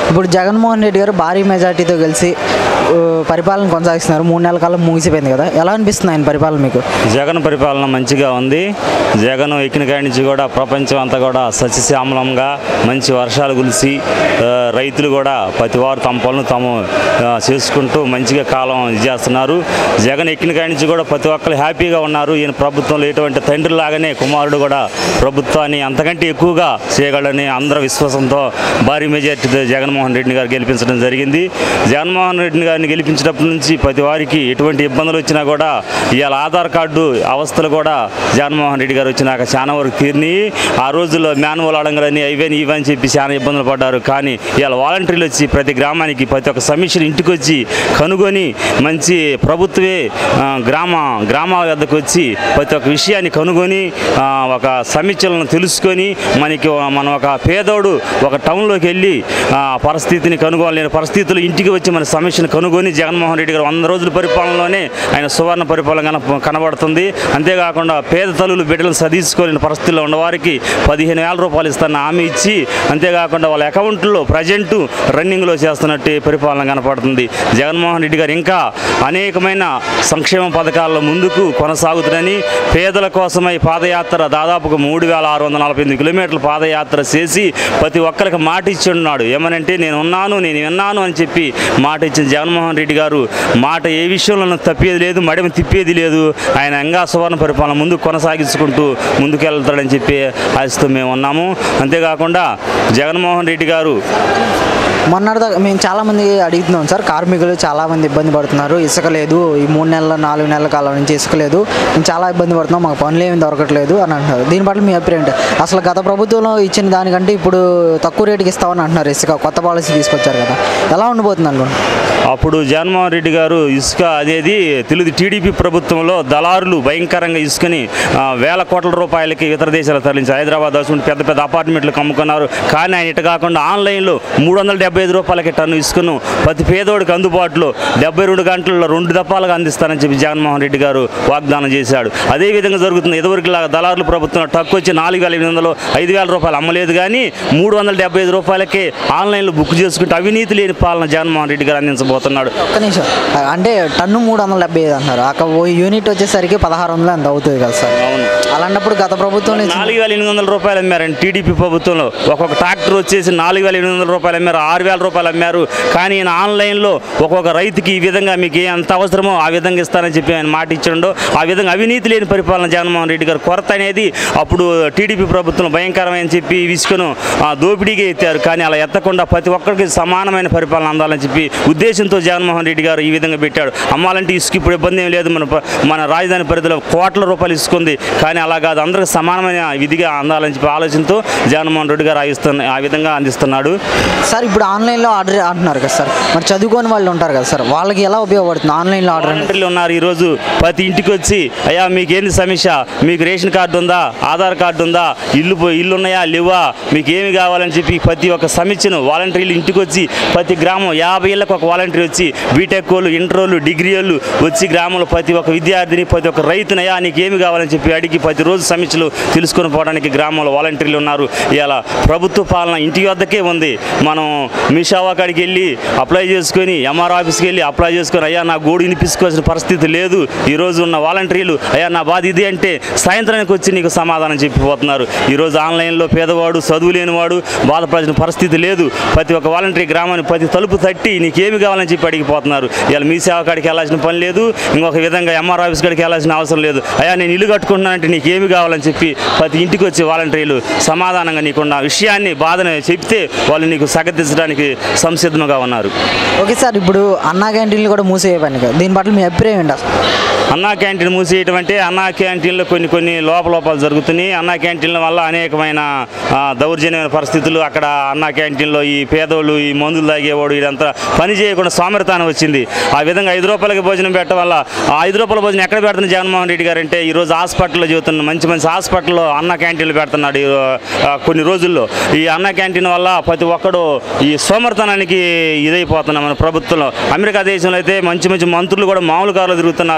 ఇప్పుడు జగన్మోహన్ రెడ్డి గారు భారీ మెజార్టీతో గెలిచి ఆ, పరిపాలన కొనసాగిస్తున్నారు మూడు నెలల కాలం ముగిసిపోయింది కదా ఎలా అనిపిస్తుంది ఆయన పరిపాలన మీకు జగన్ పరిపాలన మంచిగా ఉంది జగన్ ఎక్కిన కాడి నుంచి కూడా ప్రపంచం అంతా కూడా సస్యశ్యామలంగా మంచి వర్షాలు కులిసి ఆ, రైతులు కూడా ప్రతి వారు తమ పనులు తాము ఆ, చేసుకుంటూ మంచిగా కాలం ఇది చేస్తున్నారు జగన్ ఎక్కిన కాడి నుంచి కూడా ప్రతి ఒక్కరు హ్యాపీగా ఉన్నారు ఈయన ప్రభుత్వంలో ఎటువంటి తండ్రి లాగానే కుమారుడు కూడా ప్రభుత్వాన్ని అంతకంటే ఎక్కువగా చేయగలడని అందరూ విశ్వాసంతో భారీ మెజార్టీతో జగన్మోహన్ రెడ్డి గారు గెలిపించడం జరిగింది జగన్మోహన్ రెడ్డి గారిని గెలిపించినప్పటి నుంచి ప్రతి వారికి ఎటువంటి ఇబ్బందులు వచ్చినా కూడా ఇవాళ ఆధార్ కార్డు అవస్థలు కూడా జగన్మోహన్ రెడ్డి గారు వచ్చినాక చాలా వరకు తీరిని ఆ రోజుల్లో మాన్యువల్ అడంగలని ఇవని ఇవని చెప్పి చాలా ఇబ్బందులు పడ్డారు కానీ ఇవాళ వాలంటీర్లు వచ్చి ప్రతి గ్రామానికి ప్రతి ఒక్క సమస్యను ఇంటికి వచ్చి కనుగొని మంచి ప్రభుత్వే ఆ, గ్రామ గ్రామాల వద్దకు వచ్చి ప్రతి ఒక్క విషయాన్ని కనుగొని ఆ, ఒక సమీక్షలను తెలుసుకొని మనకి మనం ఒక పేదోడు ఒక టౌన్లోకి వెళ్ళి ఆ పరిస్థితిని కనుగొనలేని పరిస్థితులు ఇంటికి వచ్చి మన సమస్యను కనుగొని జగన్మోహన్ రెడ్డి గారు వంద రోజుల పరిపాలనలోనే ఆయన సువర్ణ పరిపాలన కన కనబడుతుంది అంతేకాకుండా పేద తల్లులు బిడ్డలను చదివించుకోలేని పరిస్థితుల్లో ఉన్నవారికి పదిహేను వేల రూపాయలు ఇస్తాను హామీ ఇచ్చి అంతేకాకుండా వాళ్ళ అకౌంట్లో ప్రజెంటు రన్నింగ్లో చేస్తున్నట్టు పరిపాలన కనపడుతుంది జగన్మోహన్ రెడ్డి గారు ఇంకా అనేకమైన సంక్షేమ పథకాల్లో ముందుకు కొనసాగుతుందని పేదల కోసమై పాదయాత్ర దాదాపుగా మూడు వేల ఆరు వందల నలభై ఎనిమిది కిలోమీటర్ల పాదయాత్ర చేసి ప్రతి ఒక్కరికి మాట ఇచ్చి ఉన్నాడు ఏమనంటే నేను ఉన్నాను నేను విన్నాను అని చెప్పి మాట ఇచ్చిన జగన్మోహన్ రెడ్డి గారు మాట ఏ విషయంలో తప్పేది లేదు మడిమ తిప్పేది లేదు ఆయన ఇంకా సువర్ణ పరిపాలన ముందుకు కొనసాగించుకుంటూ ముందుకెళ్తాడని చెప్పి ఆశతో మేము ఉన్నాము అంతేకాకుండా జగన్మోహన్ రెడ్డి గారు మొన్నటిదాకా మేము చాలామంది అడుగుతున్నాం సార్ కార్మికులు చాలామంది ఇబ్బంది పడుతున్నారు ఇసుక లేదు ఈ మూడు నెలల నాలుగు నెలల కాలం నుంచి ఇసుక లేదు మేము చాలా ఇబ్బంది పడుతున్నాం మాకు పనులు ఏమి దొరకట్లేదు అని అంటున్నారు దీని పట్ల మీ అభిప్రాయం ఏంటి అసలు గత ప్రభుత్వంలో ఇచ్చిన దానికంటే ఇప్పుడు తక్కువ రేటుకి ఇస్తామని అంటున్నారు ఇసుక కొత్త పాలసీ తీసుకొచ్చారు కదా ఎలా ఉండబోతుంది అనుకోండి అప్పుడు జగన్మోహన్ రెడ్డి గారు ఇసుక అనేది తెలుగు టీడీపీ ప్రభుత్వంలో దళారులు భయంకరంగా ఇసుకని ఆ, వేల కోట్ల రూపాయలకి ఇతర దేశాలకు తరలించి హైదరాబాద్ దాచుకుంటే పెద్ద పెద్ద అపార్ట్మెంట్లకు అమ్ముకున్నారు కానీ ఆయన ఇటు కాకుండా ఆన్లైన్లో మూడు వందల డెబ్బై ఐదు రూపాయలకి టన్ను ఇసుకను ప్రతి పేదోడికి అందుబాటులో డెబ్బై రెండు గంటల్లో రెండు దఫాలుగా అందిస్తానని చెప్పి జగన్మోహన్ రెడ్డి గారు వాగ్దానం చేశాడు అదే విధంగా జరుగుతుంది ఇదివరకులాగా దళారుల ప్రభుత్వం టక్ వచ్చి నాలుగు వేల ఎనిమిది వందలు ఐదు వేల రూపాయలు అమ్మలేదు కానీ మూడు వందల డెబ్బై ఐదు రూపాయలకే ఆన్లైన్లో బుక్ చేసుకుంటే అవినీతి లేని పాలన జగన్మోహన్ రెడ్డి గారు అందించబోతున్నాడు ఒక్క నిమిషం అంటే టన్ను మూడు వందల డెబ్బై ఐదు అంటున్నారు అక్కడ ఓ యూనిట్ వచ్చేసరికి పదహారు వందలు ఎంత అవుతుంది కదా సార్ అవును అలాంటప్పుడు గత ప్రభుత్వంలో ఇచ్చిన- నాలుగు వేల ఎనిమిది వందల రూపాయలు అమ్మారండి టీడీపీ ప్రభుత్వంలో ఒక్కొక్క ట్రాక్టర్ వచ్చేసి నాలుగు వేల ఎనిమిది వందల రూపాయలు అమ్మారు ఆరు వేల రూపాయలు అమ్మారు కానీ ఈయన ఆన్లైన్లో ఒక్కొక్క రైతుకి ఈ విధంగా మీకు ఏ ఎంత అవసరమో ఆ విధంగా ఇస్తానని చెప్పి ఆయన మాట ఇచ్చిండో ఆ విధంగా అవినీతి లేని పరిపాలన జగన్మోహన్ రెడ్డి గారు కొరత అనేది అప్పుడు టీడీపీ ప్రభుత్వం భయంకరమైన చెప్పి విసుకను ఆ, దోపిడీగా ఎత్తారు కానీ అలా ఎత్తకుండా ప్రతి ఒక్కరికి సమానమైన పరిపాలన అందాలని చెప్పి ఉద్దేశంతో జగన్మోహన్ రెడ్డి గారు ఈ విధంగా పెట్టాడు అమ్మాలంటే ఇసుక ఇప్పుడు ఇబ్బంది ఏం లేదు మన ప- మన రాజధాని పరిధిలో కోట్ల రూపాయలు ఇసుకుంది కానీ అలా కాదు అందరికి సమానమైన విధిగా అందాలని చెప్పి ఆలోచనతో జగన్మోహన్ రెడ్డి గారు ఆగిస్తున్న ఆ విధంగా అందిస్తున్నాడు సార్ ఇప్పుడు ఆన్లైన్లో ఆర్డర్ అంటున్నారు కదా సార్ మరి చదువుకోని వాళ్ళు ఉంటారు కదా సార్ వాళ్ళకి ఎలా ఉపయోగపడుతుంది ఆన్లైన్లో ఆర్డర్ అంటే వాలంటీర్లు ఉన్నారు ఈరోజు ప్రతి ఇంటికి వచ్చి అయ్యా మీకేంది సమస్య మీకు రేషన్ కార్డు ఉందా ఆధార్ కార్డు ఉందా ఇల్లు పో- ఇల్లు ఉన్నాయా లేవా మీకు ఏమి కావాలని చెప్పి ప్రతి ఒక్క సమస్యను వాలంటీర్లు ఇంటికి వచ్చి ప్రతి గ్రామం యాభై ఏళ్ళకి ఒక వాలంటీర్ వచ్చి బీటెక్ వాళ్ళు ఇంటర్ వాళ్ళు డిగ్రీ వాళ్ళు వచ్చి గ్రామంలో ప్రతి ఒక్క విద్యార్థిని ప్రతి ఒక్క రైతునయ్యా నీకు ఏమి కావాలని చెప్పి అడిగి ప్రతిరోజు సమస్యలు తెలుసుకొని పోవడానికి గ్రామంలో వాలంటీర్లు ఉన్నారు ఇలా ప్రభుత్వ పాలన ఇంటి వద్దకే ఉంది మనం మీ సేవా కాడికి వెళ్ళి అప్లై చేసుకొని ఎంఆర్ ఆఫీస్కి వెళ్ళి అప్లై చేసుకొని అయ్యా నా గోడు వినిపించుకోవాల్సిన పరిస్థితి లేదు ఈరోజు ఉన్న వాలంటీర్లు అయ్యా నా బాధ ఇది అంటే సాయంత్రానికి వచ్చి నీకు సమాధానం చెప్పిపోతున్నారు ఈరోజు ఆన్లైన్లో పేదవాడు చదువు లేనివాడు బాధపడాల్సిన పరిస్థితి లేదు ప్రతి ఒక్క వాలంటీర్ గ్రామాన్ని ప్రతి తలుపు తట్టి నీకేమి కావాలని చెప్పి అడిగిపోతున్నారు ఇలా మీ సేవ కాడికి వెళ్ళాల్సిన పని లేదు ఇంకొక విధంగా ఎంఆర్ ఆఫీస్ కాడికి వెళ్ళాల్సిన అవసరం లేదు అయ్యా నేను ఇల్లు కట్టుకుంటున్నానంటే నీకేమి కావాలని చెప్పి ప్రతి ఇంటికి వచ్చి వాలంటీర్లు సమాధానంగా నీకున్న విషయాన్ని బాధను చెప్తే వాళ్ళు నీకు సగతించడానికి సంసిద్ధంగా ఉన్నారు ఓకే సార్ ఇప్పుడు అన్నా క్యాంటీన్లు కూడా మూసేయమని కదా దీని పట్ల మీ అభిప్రాయం ఏంటి అసలు అన్నా క్యాంటీన్ మూసేయటం అంటే అన్నా క్యాంటీన్లో కొన్ని కొన్ని లోపలోపాలు జరుగుతున్నాయి అన్నా క్యాంటీన్ల వల్ల అనేకమైన ఆ, దౌర్జన్యమైన పరిస్థితులు అక్కడ అన్నా క్యాంటీన్లో ఈ పేదోళ్ళు ఈ మందులు తాగేవాడు ఇదంతా పని చేయకుండా సోమరితానం వచ్చింది ఆ విధంగా ఐదు రూపాయలకి భోజనం పెట్టడం వల్ల ఆ ఐదు రూపాయల భోజనం ఎక్కడ పెడుతున్న జగన్మోహన్ రెడ్డి గారు అంటే ఈరోజు హాస్పిటల్లో చదువుతున్న మంచి మంచి హాస్పిటల్లో అన్న క్యాంటీన్లు పెడుతున్నాడు ఈ, ఆ, కొన్ని రోజుల్లో ఈ అన్న క్యాంటీన్ వల్ల ప్రతి ఒక్కడు ఈ సోమరితనానికి ఇదైపోతున్నాం మన ప్రభుత్వంలో అమెరికా దేశంలో అయితే మంచి మంచి మంత్రులు కూడా మామూలు కారులో తిరుగుతున్నారు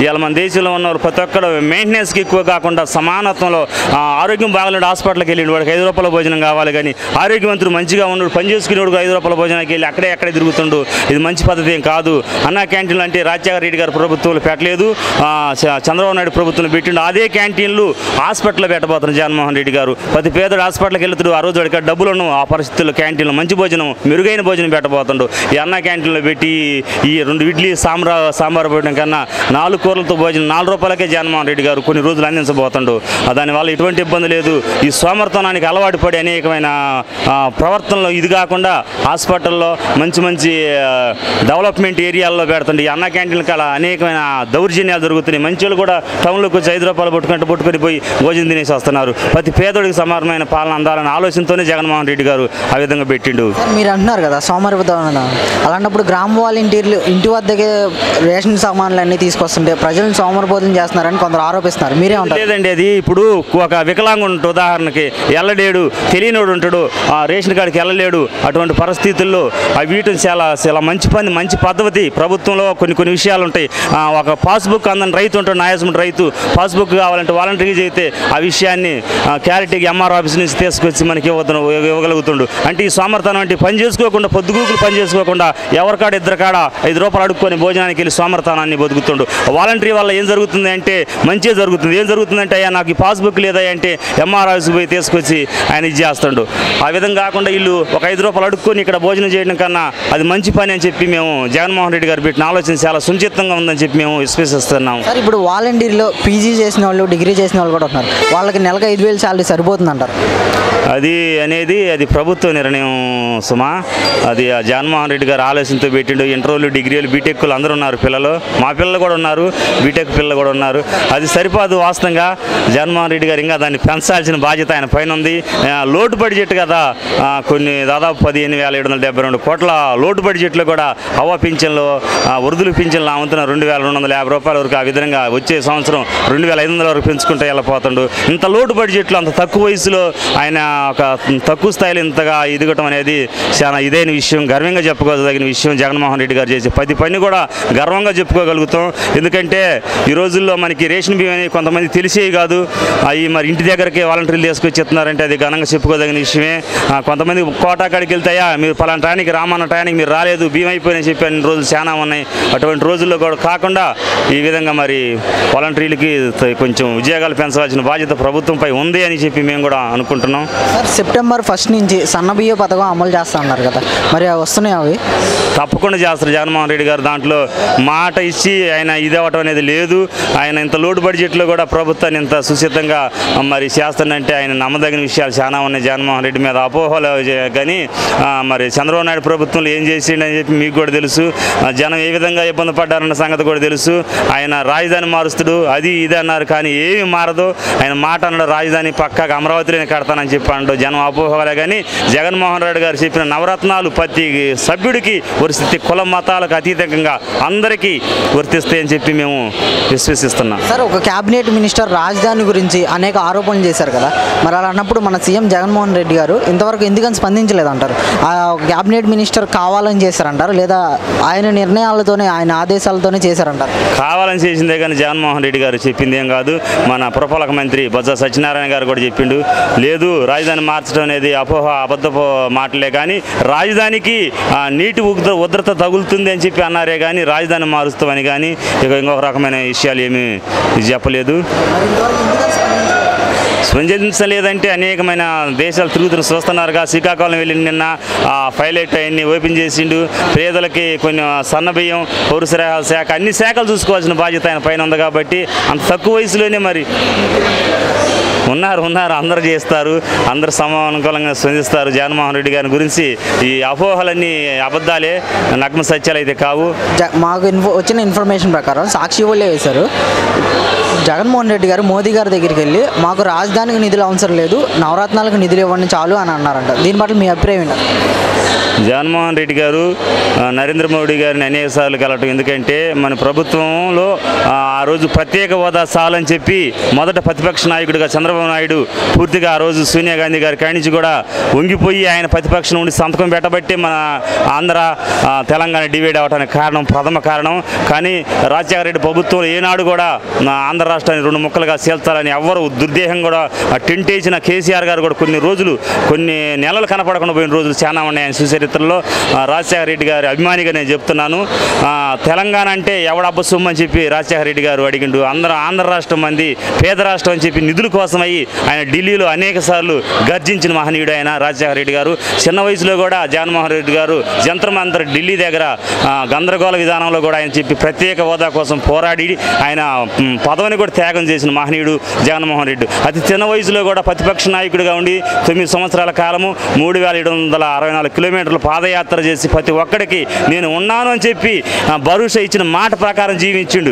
ఇవాళ మన దేశంలో ఉన్న వాళ్ళు ప్రతి ఒక్కరు మెయింటెనెన్స్కి ఎక్కువ కాకుండా సమానత్వంలో ఆ, ఆరోగ్యం బాగాలేడు హాస్పిటల్కి వెళ్ళి వాడికి ఐదు రూపాయల భోజనం కావాలి కానీ ఆరోగ్యవంతుడు మంచిగా ఉన్నాడు పని చేసుకునేవాడు ఐదు రూపాయల భోజనానికి వెళ్ళి అక్కడే అక్కడే తిరుగుతుండు ఇది మంచి పద్ధతి ఏం కాదు అన్నా క్యాంటీన్లు అంటే రాజశేఖర రెడ్డి గారి ప్రభుత్వంలో పెట్టలేదు ఆ, చ- చంద్రబాబు నాయుడు ప్రభుత్వంలో పెట్టిండు అదే క్యాంటీన్లు హాస్పిటల్లో పెట్టబోతున్నారు జగన్మోహన్ రెడ్డి గారు ప్రతి పేదడు హాస్పిటల్కి వెళ్తాడు ఆ రోజు వాడికి డబ్బులు ఉండవు ఆ పరిస్థితుల్లో క్యాంటీన్లో మంచి భోజనం మెరుగైన భోజనం పెట్టబోతుండు ఈ అన్న క్యాంటీన్లో పెట్టి ఈ రెండు ఇడ్లీ సాంబార్ సాంబార్ పెట్టడం కన్నా నాలుగు కూరలతో భోజనం నాలుగు రూపాయలకే జగన్మోహన్ రెడ్డి గారు కొన్ని రోజులు అందించబోతుండు ఆ దానివల్ల ఎటువంటి ఇబ్బంది లేదు ఈ సోమర్తనానికి అలవాటు పడి అనేకమైన ఆ, ప్రవర్తనలో ఇది కాకుండా హాస్పిటల్లో మంచి మంచి ఆ, డెవలప్మెంట్ ఏరియాల్లో పెడుతుంది ఈ అన్న క్యాంటీన్ల కాడ అనేకమైన దౌర్జన్యాలు జరుగుతున్నాయి మంచి వాళ్ళు కూడా టౌన్లోకి వచ్చి ఐదు రూపాయలు పట్టుకుంటూ పట్టుకొని పోయి భోజనం తినేసి వస్తున్నారు ప్రతి పేదోడికి సమానమైన పాలన అందాలనే ఆలోచనతోనే జగన్మోహన్ రెడ్డి గారు ఆ విధంగా పెట్టిండు సార్ మీరు అంటున్నారు కదా సోమరిపోతాం అలాంటప్పుడు గ్రామ వాలంటీర్లు ఇంటి వద్దకే రేషన్ సామాన్లు అన్నీ తీసుకొస్తుంటే ప్రజలను సోమరిపోతం చేస్తున్నారని కొందరు ఆరోపిస్తున్నారు మీరే ఉంటారు లేదండి అది ఇప్పుడు ఒక వికలాంగుడు ఉంటాడు ఉదాహరణకి ఎల్లలేడు తెలియనోడు ఉంటాడు ఆ రేషన్ కార్డుకి వెళ్ళలేడు అటువంటి పరిస్థితుల్లో ఆ వీటిని చాలా చాలా మంచి పని మంచి పద్ధతి ప్రభుత్వంలో కొన్ని కొన్ని విషయాలు ఉంటాయి ఆ, ఒక పాస్బుక్ అందని రైతు ఉంటాడు నాయాసం రైతు పాస్బుక్ కావాలంటే వాలంటీర్ అయితే ఆ విషయాన్ని క్యారెట్కి ఎంఆర్ ఆఫీస్ నుంచి తీసుకొచ్చి మనకి ఇవ్వదు ఇవ్వగలుగుతుండు అంటే ఈ సోమర్తనం అంటే పని చేసుకోకుండా పొద్దుగూకులు పని చేసుకోకుండా ఎవరికాడ ఇద్దరు కాడ ఐదు రూపాయలు అడుక్కొని భోజనానికి వెళ్ళి సోమర్తనాన్ని బతుకుతుండు వాలంటరీ వల్ల ఏం జరుగుతుంది అంటే మంచిగా జరుగుతుంది ఏం జరుగుతుందంటే అయ్యా నాకు ఈ పాస్బుక్ లేదా అంటే ఎంఆర్ ఆఫీస్కి పోయి తీసుకొచ్చి ఆయన ఇది చేస్తుండు ఆ విధంగా కాకుండా వీళ్ళు ఒక ఐదు రూపాయలు అడుక్కొని ఇక్కడ భోజనం చేయడం కన్నా అది మంచి పని అని చెప్పి మేము జగన్మోహన్ రెడ్డి గారు పెట్టిన ఆలోచన చాలా సునిశ్చితంగా ఉందని చెప్పి మేము విశ్వసిస్తున్నాం సార్ ఇప్పుడు వాలంటీర్లో పీజీ చేసిన వాళ్ళు డిగ్రీ చేసిన వాళ్ళు కూడా ఉన్నారు వాళ్ళకి నెలకు ఐదు వేలు శాలరీ సరిపోతుంది అంటారు అది అనేది అది ప్రభుత్వ నిర్ణయం సుమా అది ఆ జగన్మోహన్ రెడ్డి గారు ఆలోచనతో పెట్టిండు ఇంటర్వ్యూలు డిగ్రీలు బీటెక్లు అందరూ ఉన్నారు పిల్లలు మా పిల్లలు కూడా ఉన్నారు బీటెక్ పిల్లలు కూడా ఉన్నారు అది సరిపోదు వాస్తవంగా జగన్మోహన్ రెడ్డి గారు ఇంకా దాన్ని పెంచాల్సిన బాధ్యత ఆయన పైన ఉంది ఆ, లోటు బడ్జెట్ కదా ఆ, కొన్ని దాదాపు పదిహేను వేల ఏడు వందల డెబ్బై రెండు కోట్ల లోటు బడ్జెట్లో కూడా హవా పింఛన్లు ఆ, వృద్ధుల పింఛన్లు అమ్ముతున్న రెండు వేల రెండు వందల యాభై రూపాయల వరకు ఆ విధంగా వచ్చే సంవత్సరం రెండు వేల ఐదు వందల వరకు పెంచుకుంటే వెళ్ళిపోతుండు ఇంత లోటు బడ్జెట్లో అంత తక్కువ వయసులో ఆయన ఒక తక్కువ స్థాయిలో ఇంతగా ఎదగటం అనేది చాలా ఇదైన విషయం గర్వంగా చెప్పుకోదగిన విషయం జగన్మోహన్ రెడ్డి గారు చేసే ప్రతి పని కూడా గర్వంగా చెప్పుకోగలుగుతాం ఎందుకంటే ఈ రోజుల్లో మనకి రేషన్ బియ్యం అనేది కొంతమంది తెలిసేవి కాదు అవి మరి ఇంటి దగ్గరకే వాలంటీర్లు తీసుకొచ్చి ఇస్తున్నారంటే అది ఘనంగా చెప్పుకోదగిన విషయమే ఆ, కొంతమంది కోటా కాడికి వెళ్తాయా మీరు పలానా టయానికి రామన్న టయానికి మీరు రాలేదు బియ్యం అయిపోయినాయి చెప్పి అన్ని రోజులు చాలా ఉన్నాయి అటువంటి రోజుల్లో కూడా కాకుండా ఈ విధంగా మరి వాలంటీర్లకి త- కొంచెం ఉద్యోగాలు పెంచవలసిన బాధ్యత ప్రభుత్వంపై ఉంది అని చెప్పి మేము కూడా అనుకుంటున్నాం సార్ సెప్టెంబర్ ఫస్ట్ నుంచి సన్నబియ్య పథకం అమలు చేస్తా అన్నారు కదా మరి అవి వస్తున్నాయి అవి తప్పకుండా చేస్తారు జగన్మోహన్ రెడ్డి గారు దాంట్లో మాట ఇచ్చి ఆయన ఇది అవ్వటం అనేది లేదు ఆయన ఇంత లోటు బడ్జెట్లో కూడా ప్రభుత్వాన్ని ఇంత సుచితంగా మరి చేస్తానంటే ఆయన నమ్మదగిన విషయాలు చాలా ఉన్నాయి జగన్మోహన్ రెడ్డి మీద అపోహలు చే- కానీ ఆ, మరి చంద్రబాబు నాయుడు ప్రభుత్వంలో ఏం చేసిండని చెప్పి మీకు కూడా తెలుసు ఆ, జనం ఏ విధంగా ఇబ్బంది పడ్డారన్న సంగతి కూడా తెలుసు ఆయన రాజధాని మారుస్తాడు అది ఇది అన్నారు కానీ ఏమి మారదు ఆయన మాట అన్నాడు రాజధాని పక్కగా అమరావతిలోనే కడతానని చెప్పి అన్నాడు జనం అపోహలే కానీ జగన్మోహన్ రెడ్డి గారు చెప్పిన నవరత్నాలు ప్రతి సభ్యుడికి వర్తిస్తే కుల మతాలకు అతీతంగా అందరికీ వర్తిస్తాయని చెప్పి మేము విశ్వసిస్తున్నాం సార్ ఒక క్యాబినెట్ మినిస్టర్ రాజధాని గురించి అనేక ఆరోపణలు చేశారు కదా మరి అలా అన్నప్పుడు మన సీఎం జగన్మోహన్ రెడ్డి గారు ఇంతవరకు ఎందుకని స్పందించలేదంటారు ఆ క్యాబినెట్ మినిస్టర్ కావాలని చేశారంటారు లేదా ఆయన నిర్ణయాలతోనే ఆయన ఆదేశాలతోనే చేశారంటారు కావాలని చేసిందే కానీ జగన్మోహన్ రెడ్డి గారు చెప్పింది ఏం కాదు మన పురపాలక మంత్రి బొత్స సత్యనారాయణ గారు కూడా చెప్పిండు లేదు రాజధాని మార్చడం అనేది అపోహ అబద్ధపు మాటలే కానీ రాజధానికి ఆ, నీటి ఉగ్ర ఉద్రత తగులుతుంది అని చెప్పి అన్నారే కానీ రాజధాని మారుస్తామని కానీ ఇక ఇంకొక రకమైన విషయాలు ఏమీ చెప్పలేదు మరి ఇంతవరకు ఎందుకని స్పందించలేదు? స్పందించలేదంటే అనేకమైన దేశాలు తిరుగుతున్న చూస్తున్నారుగా శ్రీకాకుళం వెళ్ళి నిన్న ఆ పైలట్ అవన్నీ ఓపెన్ చేసిండు పేదలకి కొన్ని సన్న బియ్యం పౌర సరఫరాల శాఖ అన్ని శాఖలు చూసుకోవాల్సిన బాధ్యత ఆయన పైన ఉంది కాబట్టి అంత తక్కువ వయసులోనే మరి ఉన్నారు ఉన్నారు అందరు చేస్తారు అందరు సమానుకూలంగా స్పందిస్తారు జగన్మోహన్ రెడ్డి గారి గురించి ఈ అపోహలన్నీ అబద్ధాలే నగ్న సత్యాలు అయితే కావు జ- మాకు ఇన్ఫో వచ్చిన ఇన్ఫర్మేషన్ ప్రకారం సాక్షి వాళ్ళే వేశారు జగన్మోహన్ రెడ్డి గారు మోదీ గారి దగ్గరికి వెళ్ళి మాకు రాజధానికి నిధులు అవసరం లేదు నవరత్నాలకు నిధులు ఇవ్వండి చాలు అని అన్నారంట దీని పట్ల మీ అభిప్రాయం ఏంటి జగన్మోహన్ రెడ్డి గారు ఆ, నరేంద్ర మోడీ గారిని అనేక సార్లు కలవటం ఎందుకంటే మన ప్రభుత్వంలో ఆ, ఆ రోజు ప్రత్యేక హోదా చాలని చెప్పి మొదట ప్రతిపక్ష నాయకుడిగా చంద్రబాబు నాయుడు పూర్తిగా ఆ రోజు సోనియా గాంధీ గారి కాడి నుంచి కూడా వంగిపోయి ఆయన ప్రతిపక్షం నుండి సంతకం పెట్టబట్టి మన ఆంధ్ర ఆ, తెలంగాణ డివైడ్ అవడానికి కారణం ప్రథమ కారణం కానీ రాజశేఖర రెడ్డి ప్రభుత్వం ఏనాడు కూడా నా ఆంధ్ర రాష్ట్రాన్ని రెండు ముక్కలుగా చేల్చాలని ఎవ్వరు దుర్దేహం కూడా ఆ టెంట్ వేసిన కేసీఆర్ గారు కూడా కొన్ని రోజులు కొన్ని నెలలు కనపడకుండా పోయిన రోజులు చాలా ఉన్నాయి ఆయన సుచరిత్రలో ఆ, రాజశేఖర రెడ్డి గారి అభిమానిగా నేను చెప్తున్నాను ఆ, తెలంగాణ అంటే ఎవడ అబ్బసొమ్ము అని చెప్పి రాజశేఖర రెడ్డి గారు అడిగిండు అందరూ ఆంధ్ర రాష్ట్రం మంది పేద రాష్ట్రం అని చెప్పి నిధుల కోసం అయ్యి ఆయన ఢిల్లీలో అనేక సార్లు గర్జించిన మహనీయుడు ఆయన రాజశేఖర రెడ్డి గారు చిన్న వయసులో కూడా జగన్మోహన్ రెడ్డి గారు జంతర్ మంతర్ ఢిల్లీ దగ్గర ఆ, గందరగోళ విధానంలో కూడా ఆయన చెప్పి ప్రత్యేక హోదా కోసం పోరాడి ఆయన మ్, పదవిని కూడా త్యాగం చేసిన మహనీయుడు జగన్మోహన్ రెడ్డి అతి చిన్న వయసులో కూడా ప్రతిపక్ష నాయకుడిగా ఉండి తొమ్మిది సంవత్సరాల కాలము మూడు వేల ఏడు వందల అరవై నాలుగు కిలోమీటర్లు పాదయాత్ర చేసి ప్రతి ఒక్కడికి నేను ఉన్నాను అని చెప్పి ఆ, భరోసా ఇచ్చిన మాట ప్రకారం జీవించిండు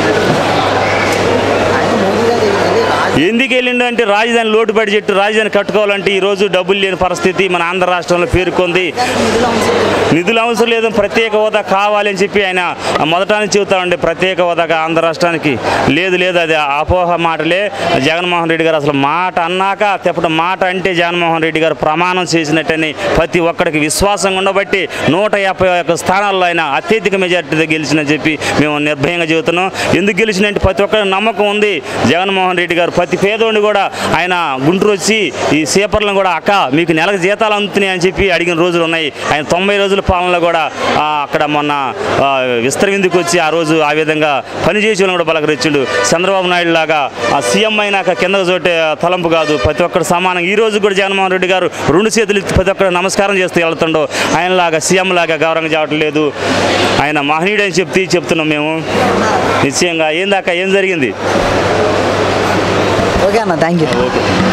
ఎందుకు వెళ్ళిండు అంటే రాజధాని లోటు బడ్జెట్ రాజధాని కట్టుకోవాలంటే ఈ రోజు డబ్బులు లేని పరిస్థితి మన ఆంధ్ర రాష్ట్రంలో పేర్కొంది నిధులు అవసరం లేదు ప్రత్యేక హోదా కావాలి అని చెప్పి ఆయన మొదట నుంచి చెబుతామండి ప్రత్యేక హోదాగా ఆంధ్ర రాష్ట్రానికి లేదు లేదు అది అపోహ మాటలే జగన్మోహన్ రెడ్డి గారు అసలు మాట అన్నాక చెప్పడం మాట అంటే జగన్మోహన్ రెడ్డి గారు ప్రమాణం చేసినట్టని ప్రతి ఒక్కడికి విశ్వాసం ఉండబట్టి నూట యాభై ఒక్క స్థానాల్లో ఆయన అత్యధిక మెజార్టీతో గెలిచిందని చెప్పి మేము నిర్భయంగా చెబుతున్నాం ఎందుకు గెలిచినంటే ప్రతి ఒక్కరి నమ్మకం ఉంది జగన్మోహన్ రెడ్డి గారు ప్రతి పేదోడిని కూడా ఆయన గుంటూరు వచ్చి ఈ సీపర్లను కూడా అక్క మీకు నెలకు జీతాలు అందుతున్నాయి అని చెప్పి అడిగిన రోజులు ఉన్నాయి ఆయన తొంభై రోజుల పాలనలో కూడా ఆ, అక్కడ మొన్న ఆ, విస్తరవిందుకు వచ్చి ఆ రోజు ఆ విధంగా పనిచేసి వాళ్ళని కూడా పలకరించిండు చంద్రబాబు నాయుడు లాగా ఆ సీఎం అయినాక కింద చోటే తలంపు కాదు ప్రతి ఒక్కరు సమానం ఈ రోజు కూడా జగన్మోహన్ రెడ్డి గారు రెండు చేతులు ఎత్తి ప్రతి ఒక్కరు నమస్కారం చేస్తూ వెళ్తుండో ఆయనలాగా సీఎం లాగా గౌరవంగా చేయటం లేదు ఆయన మహనీయుడు అని చెప్తే చెప్తున్నాం మేము నిశ్చయంగా ఏందాక ఏం జరిగింది ఓకే అన్న థ్యాంక్ యూ